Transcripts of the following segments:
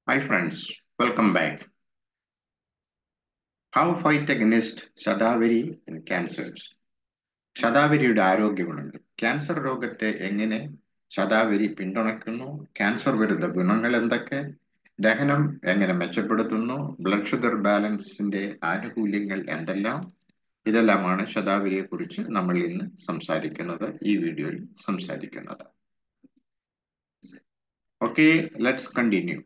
Hi friends, welcome back. How fight against Shadavari in cancers? ശതാവരിയുടെ ആരോഗ്യ ഗുണങ്ങൾ cancer രോഗത്തെ എങ്ങനെ ശതാവരി പിന്തുണയ്ക്കുന്നു ക്യാൻസർ വിരുദ്ധ ഗുണങ്ങൾ എന്തൊക്കെ ദഹനം എങ്ങനെ മെച്ചപ്പെടുത്തുന്നു ബ്ലഡ് ഷുഗർ ബാലൻസിന്റെ ആനുകൂല്യങ്ങൾ എന്തെല്ലാം ഇതെല്ലാമാണ് ശതാവരിയെ കുറിച്ച് നമ്മൾ ഇന്ന് സംസാരിക്കുന്നത് ഈ വീഡിയോയിൽ സംസാരിക്കുന്നത് ഓക്കെ ലെറ്റ്സ് കണ്ടിന്യൂ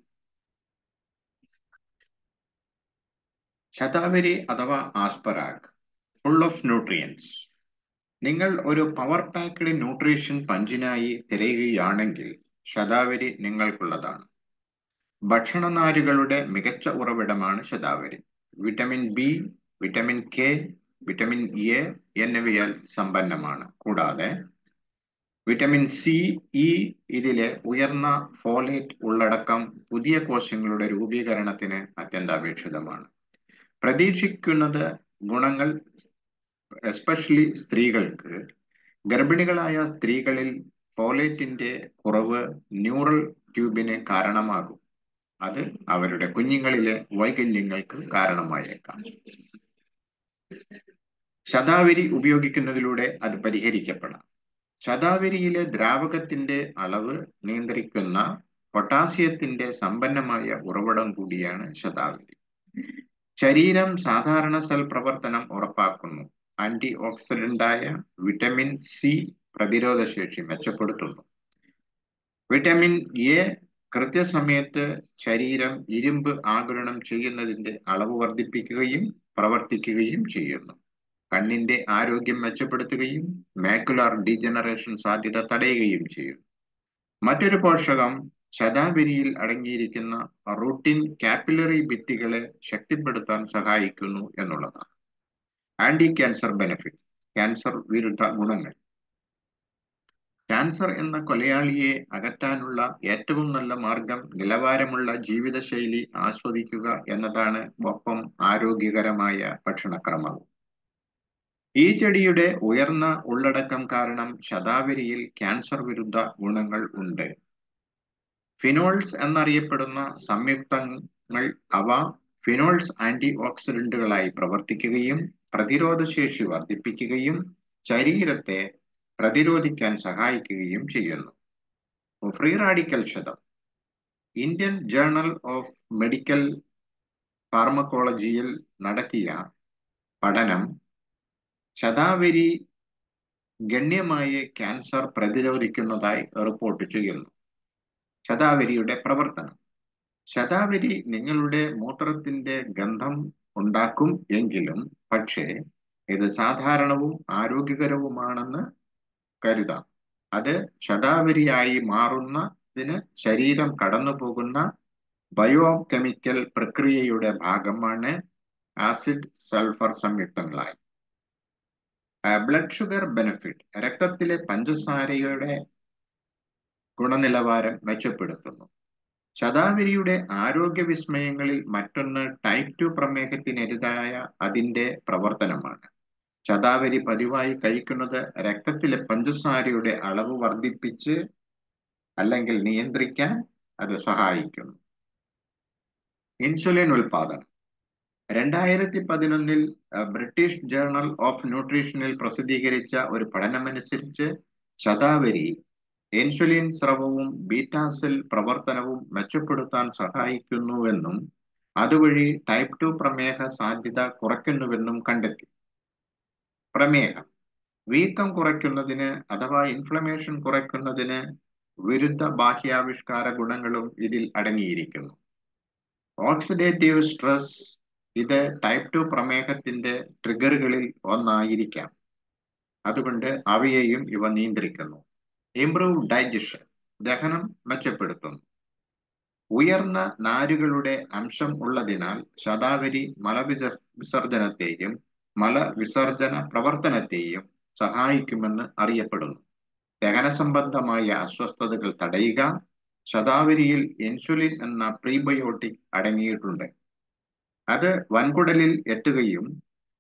ശതാവരി അഥവാ ആസ്പരാഗ് ഫുൾ ഓഫ് ന്യൂട്രിയൻസ് നിങ്ങൾ ഒരു പവർ പാക്ഡ് ന്യൂട്രീഷൻ പഞ്ചിനായി തിരയുകയാണെങ്കിൽ ശതാവരി നിങ്ങൾക്കുള്ളതാണ് ഭക്ഷണനാരുകളുടെ മികച്ച ഉറവിടമാണ് ശതാവരി vitamin B vitamin K vitamin A എന്നിവയാൽ സമ്പന്നമാണ് കൂടാതെ വിറ്റമിൻ സി ഇ ഇതിലെ ഉയർന്ന ഫോലേറ്റ് ഉള്ളടക്കം പുതിയ കോശങ്ങളുടെ രൂപീകരണത്തിന് അത്യന്താപേക്ഷിതമാണ് പ്രതീക്ഷിക്കുന്നത് ഗുണങ്ങൾ എസ്പെഷ്യലി സ്ത്രീകൾക്ക് ഗർഭിണികളായ സ്ത്രീകളിൽ ഫോലേറ്റിന്റെ കുറവ് ന്യൂറൽ ട്യൂബിന് കാരണമാകും അത് അവരുടെ കുഞ്ഞുങ്ങളിലെ വൈകല്യങ്ങൾക്ക് കാരണമായേക്കാം ശതാവരി ഉപയോഗിക്കുന്നതിലൂടെ അത് പരിഹരിക്കപ്പെടാം ശതാവരിയിലെ ദ്രാവകത്തിന്റെ അളവ് നിയന്ത്രിക്കുന്ന പൊട്ടാസ്യത്തിന്റെ സമ്പന്നമായ ഉറവിടം കൂടിയാണ് ശതാവരി ശരീരം സാധാരണ സെൽ പ്രവർത്തനം ഉറപ്പാക്കുന്നു ആന്റി ഓക്സിഡന്റായ വിറ്റമിൻ സി പ്രതിരോധശേഷി മെച്ചപ്പെടുത്തുന്നു വിറ്റമിൻ എ കൃത്യസമയത്ത് ശരീരം ഇരുമ്പ് ആഗിരണം ചെയ്യുന്നതിന്റെ അളവ് വർദ്ധിപ്പിക്കുകയും പ്രവർത്തിക്കുകയും ചെയ്യുന്നു കണ്ണിന്റെ ആരോഗ്യം മെച്ചപ്പെടുത്തുകയും മാക്കുലാർ ഡീജനറേഷൻ സാധ്യത തടയുകയും ചെയ്യുന്നു മറ്റൊരു പോഷകം ശതാവരിയിൽ അടങ്ങിയിരിക്കുന്ന റൂട്ടിൻ കാപ്പിലറി ഭിത്തികളെ ശക്തിപ്പെടുത്താൻ സഹായിക്കുന്നു എന്നുള്ളതാണ് ആന്റി ക്യാൻസർ ബെനിഫിറ്റ് ക്യാൻസർ വിരുദ്ധ ഗുണങ്ങൾ ക്യാൻസർ എന്ന കൊലയാളിയെ അകറ്റാനുള്ള ഏറ്റവും നല്ല മാർഗം നിലവാരമുള്ള ജീവിതശൈലി ആസ്വദിക്കുക എന്നതാണ് ഒപ്പം ആരോഗ്യകരമായ ഭക്ഷണക്രമവും ഈ ചെടിയുടെ ഉയർന്ന ഉള്ളടക്കം കാരണം ശതാവരിയിൽ ക്യാൻസർ വിരുദ്ധ ഗുണങ്ങൾ ഉണ്ട് ഫിനോൾസ് എന്നറിയപ്പെടുന്ന സംയുക്തങ്ങൾ അവ ഫിനോൾസ് ആന്റി ഓക്സിഡന്റുകളായി പ്രവർത്തിക്കുകയും പ്രതിരോധശേഷി വർദ്ധിപ്പിക്കുകയും ശരീരത്തെ പ്രതിരോധിക്കാൻ സഹായിക്കുകയും ചെയ്യുന്നു ഫ്രീ റാഡിക്കൽ ക്ഷതം ഇന്ത്യൻ ജേർണൽ ഓഫ് മെഡിക്കൽ ഫാർമക്കോളജിയിൽ നടത്തിയ പഠനം ശതാവരി ഗണ്യമായി ക്യാൻസർ പ്രതിരോധിക്കുന്നതായി റിപ്പോർട്ട് ചെയ്യുന്നു ശതാവരിയുടെ പ്രവർത്തനം ശതാവരി നിങ്ങളുടെ മൂത്രത്തിന്റെ ഗന്ധം ഉണ്ടാക്കും എങ്കിലും പക്ഷേ ഇത് സാധാരണവും ആരോഗ്യകരവുമാണെന്ന് കരുതാം അത് ശതാവരിയായി മാറുന്നതിന് ശരീരം കടന്നു പോകുന്ന ബയോ കെമിക്കൽ പ്രക്രിയയുടെ ഭാഗമാണ് ആസിഡ് സൾഫർ സംയുക്തങ്ങളായി ബ്ലഡ് ഷുഗർ ബെനിഫിറ്റ് രക്തത്തിലെ പഞ്ചസാരയുടെ ഗുണനിലവാരം മെച്ചപ്പെടുത്തുന്നു ശതാവരിയുടെ ആരോഗ്യ വിസ്മയങ്ങളിൽ മറ്റൊന്ന് ടൈപ്പ് ടു പ്രമേഹത്തിനെതിരായ അതിന്റെ പ്രവർത്തനമാണ് ശതാവരി പതിവായി കഴിക്കുന്നത് രക്തത്തിലെ പഞ്ചസാരയുടെ അളവ് വർദ്ധിപ്പിച്ച് അല്ലെങ്കിൽ നിയന്ത്രിക്കാൻ അത് സഹായിക്കുന്നു ഇൻസുലിൻ ഉൽപാദനം രണ്ടായിരത്തി പതിനൊന്നിൽ ബ്രിട്ടീഷ് ജേർണൽ ഓഫ് ന്യൂട്രീഷനിൽ പ്രസിദ്ധീകരിച്ച ഒരു പഠനമനുസരിച്ച് ശതാവരി ഇൻസുലിൻ സ്രവവും ബീറ്റാസെൽ പ്രവർത്തനവും മെച്ചപ്പെടുത്താൻ സഹായിക്കുന്നുവെന്നും അതുവഴി ടൈപ്പ് ടു പ്രമേഹ സാധ്യത കുറയ്ക്കുന്നുവെന്നും കണ്ടെത്തി പ്രമേഹം വീക്കം കുറയ്ക്കുന്നതിന് അഥവാ ഇൻഫ്ലമേഷൻ കുറയ്ക്കുന്നതിന് വിരുദ്ധ ബാഹ്യാവിഷ്കാര ഗുണങ്ങളും ഇതിൽ അടങ്ങിയിരിക്കുന്നു ഓക്സിഡേറ്റീവ് സ്ട്രെസ് ഇത് ടൈപ്പ് ടു പ്രമേഹത്തിന്റെ ട്രിഗറുകളിൽ ഒന്നായിരിക്കാം അതുകൊണ്ട് അവയെയും ഇവ നിയന്ത്രിക്കുന്നു ഇംപ്രൂവ് ഡൈജഷൻ ദഹനം മെച്ചപ്പെടുത്തുന്നു ഉയർന്ന നാരുകളുടെ അംശം ഉള്ളതിനാൽ ശതാവരി മലവിസ വിസർജനത്തെയും മലവിസർജന പ്രവർത്തനത്തെയും സഹായിക്കുമെന്ന് അറിയപ്പെടുന്നു ദഹന സംബന്ധമായ അസ്വസ്ഥതകൾ തടയുക ശതാവരിയിൽ ഇൻസുലിൻ എന്ന പ്രീബയോട്ടിക് അടങ്ങിയിട്ടുണ്ട് അത് വൻകുടലിൽ എത്തുകയും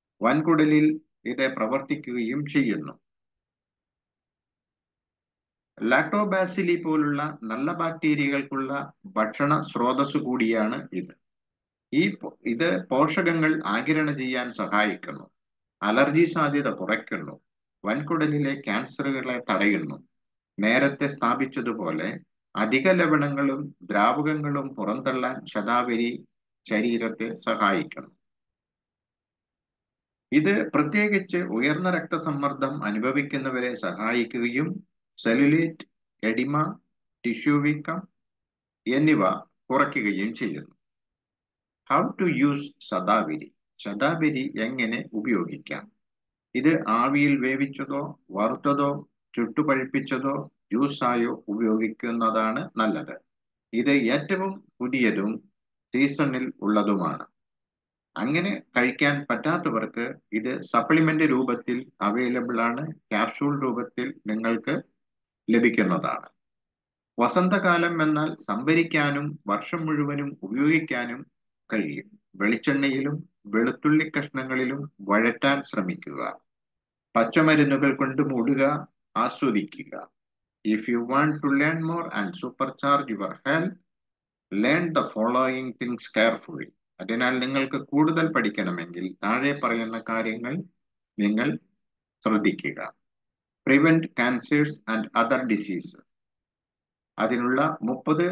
വൻകുടലിൽ ഇത് പ്രവർത്തിക്കുകയും ചെയ്യുന്നു ലാക്ടോബാസിലി പോലുള്ള നല്ല ബാക്ടീരിയകൾക്കുള്ള ഭക്ഷണ സ്രോതസ് കൂടിയാണ് ഇത് ഈ പോ- ഇത് പോഷകങ്ങൾ ആഗിരണം ചെയ്യാൻ സഹായിക്കുന്നു അലർജി സാധ്യത കുറയ്ക്കുന്നു വൻകുടലിലെ ക്യാൻസറുകളെ തടയുന്നു നേരത്തെ സ്ഥാപിച്ചതുപോലെ അധിക ലവണങ്ങളും ദ്രാവകങ്ങളും പുറന്തള്ളാൻ ശതാവരി ശരീരത്തെ സഹായിക്കുന്നു ഇത് പ്രത്യേകിച്ച് ഉയർന്ന രക്തസമ്മർദ്ദം അനുഭവിക്കുന്നവരെ സഹായിക്കുകയും സെല്ലുലേറ്റ് എഡിമ ടിഷ്യൂ വീക്കം എന്നിവ കുറയ്ക്കുകയും ചെയ്യുന്നു ഹൗ ടു യൂസ് ശതാവരി ശതാവരി എങ്ങനെ ഉപയോഗിക്കാം ഇത് ആവിയിൽ വേവിച്ചതോ വറുത്തതോ ചുട്ടുപഴുപ്പിച്ചതോ ജ്യൂസായോ ഉപയോഗിക്കുന്നതാണ് നല്ലത് ഇത് ഏറ്റവും പുതിയതും സീസണിൽ ഉള്ളതുമാണ് അങ്ങനെ കഴിക്കാൻ പറ്റാത്തവർക്ക് ഇത് സപ്ലിമെന്റ് രൂപത്തിൽ അവൈലബിൾ ആണ് ക്യാപ്സൂൾ രൂപത്തിൽ നിങ്ങൾക്ക് ലഭിക്കുന്നതാണ് വസന്തകാലം എന്നാൽ സംഭരിക്കാനും വർഷം മുഴുവനും ഉപയോഗിക്കാനും കഴിയും വെളിച്ചെണ്ണയിലും വെളുത്തുള്ളി കഷ്ണങ്ങളിലും വഴറ്റാൻ ശ്രമിക്കുക പച്ചമരുന്നുകൾ കൊണ്ട് മൂടുക ആസ്വദിക്കുക if you want to learn more and super charge your health learn the following things carefully അതിനാൽ നിങ്ങൾക്ക് കൂടുതൽ പഠിക്കണമെങ്കിൽ താഴെ പറയുന്ന കാര്യങ്ങൾ നിങ്ങൾ ശ്രദ്ധിക്കുക prevent cancers and other diseases അതിനുള്ള മുപ്പത്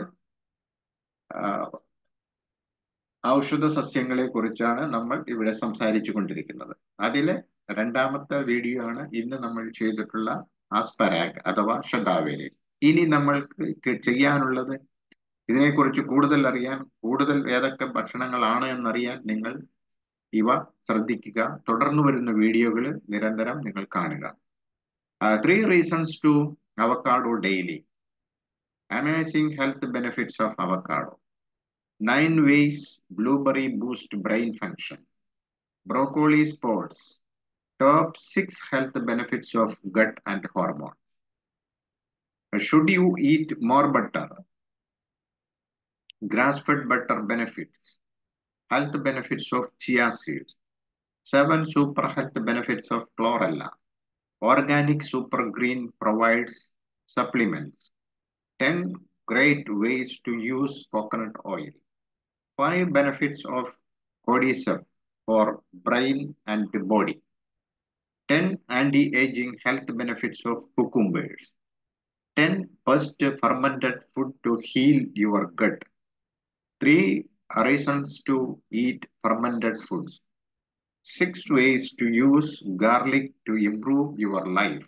ഔഷധ സസ്യങ്ങളെ കുറിച്ചാണ് നമ്മൾ ഇവിടെ സംസാരിച്ചു കൊണ്ടിരിക്കുന്നത് അതിലെ രണ്ടാമത്തെ വീഡിയോ ആണ് ഇന്ന് നമ്മൾ ചെയ്തിട്ടുള്ള ആസ്പരാഗ് അഥവാ ഷദാവേരി ഇനി നമ്മൾക്ക് ചെയ്യാനുള്ളത് ഇതിനെക്കുറിച്ച് കൂടുതൽ അറിയാൻ കൂടുതൽ ഏതൊക്കെ ഭക്ഷണങ്ങളാണ് എന്നറിയാൻ നിങ്ങൾ ഇവ ശ്രദ്ധിക്കുക തുടർന്നു വരുന്ന വീഡിയോകൾ നിരന്തരം നിങ്ങൾ കാണുക three reasons to avocado daily amazing health benefits of avocado nine ways blueberry boost brain function broccoli sports top six health benefits of gut and hormone should you eat more butter grass-fed butter benefits, health benefits of chia seeds, seven super health benefits of chlorella, organic super green provides supplements, 10 great ways to use coconut oil, five benefits of cordyceps for brain and body, 10 anti-aging health benefits of cucumbers, 10 first fermented food to heal your gut, three reasons to eat fermented foods, six ways to use garlic to improve your life,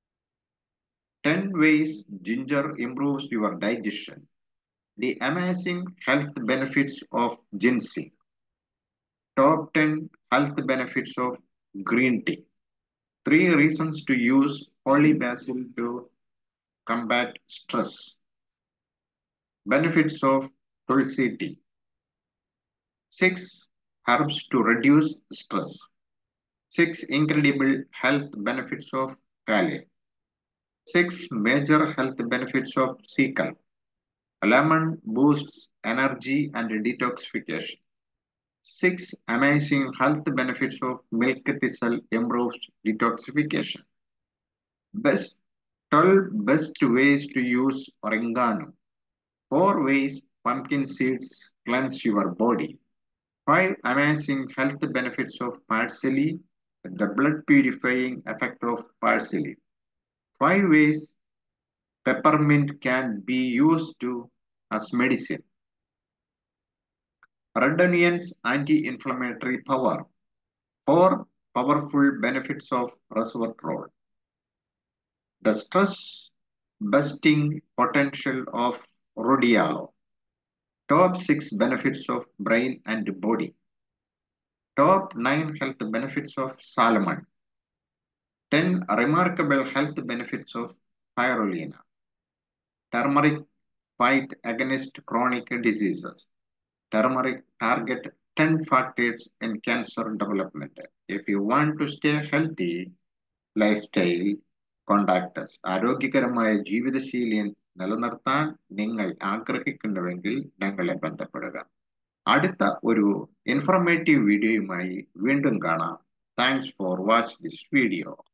10 ways ginger improves your digestion, the amazing health benefits of ginseng, top 10 health benefits of green tea, three reasons to use holy basil to combat stress, benefits of tulsi tea. Six herbs to reduce stress. Six incredible health benefits of kale. Six major health benefits of sickle. Lemon boosts energy and detoxification. Six amazing health benefits of milk thistle improves detoxification. Best 12 best ways to use oregano. Four ways pumpkin seeds cleanse your body. Five amazing health benefits of parsley, the blood purifying effect of parsley. Five ways peppermint can be used to as medicine. Red onion's anti-inflammatory power. Four powerful benefits of resveratrol. The stress busting potential of rhodiola top 6 benefits of brain and body, top 9 health benefits of salmon, 10 remarkable health benefits of spirulina, turmeric fight against chronic diseases, turmeric target 10 factors in cancer development. If you want to stay healthy lifestyle, contact us. ആരോഗ്യകരമായ ജീവിതശൈലി നിലനിർത്താൻ നിങ്ങൾ ആഗ്രഹിക്കുന്നുവെങ്കിൽ ഞങ്ങളെ ബന്ധപ്പെടുക അടുത്ത ഒരു informative വീഡിയോയുമായി വീണ്ടും കാണാം thanks for watch this video